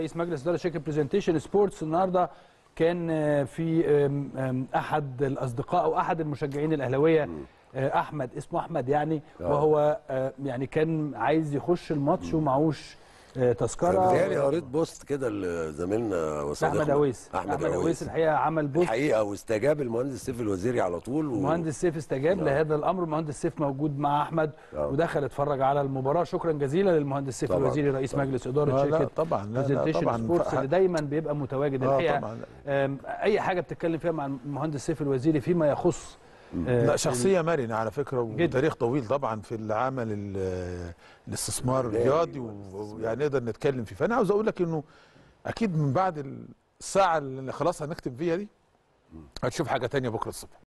رئيس مجلس اداره شركه برزنتيشن سبورتس النهارده كان آه، في آم، آم، احد الاصدقاء او احد المشجعين الاهلاويه آه، احمد اسمه احمد يعني وهو آه، يعني كان عايز يخش الماتش ومعهوش آه، تذكره بتهيألي قريت بوست كده لزميلنا وصديقنا احمد اويس احمد اويس الحقيقه عمل بوست الحقيقه واستجاب المهندس سيف الوزيري على طول و... المهندس سيف استجاب نعم. لهذا الامر المهندس سيف موجود مع احمد آه. ودخل اتفرج على المباراه شكرا جزيلا للمهندس سيف طبعاً. الوزيري رئيس طبعاً. مجلس اداره لا، لا، شركه طبعاً. لا، لا، برزنتيشن طبعاً. سبورتس ف- اللي دايما بيبقى متواجد آه، الحقيقه طبعاً. آم، اي حاجه بتتكلم فيها مع المهندس سيف الوزيري فيما يخص آه، لا شخصيه مرنه على فكره جداً. وتاريخ طويل طبعا في العمل ال- الاستثمار الرياضي ويعني نقدر نتكلم فيه فانا عاوز اقول لك انه اكيد من بعد الساعه اللي خلاص هنختم فيها دي هتشوف حاجه تانية بكره الصبح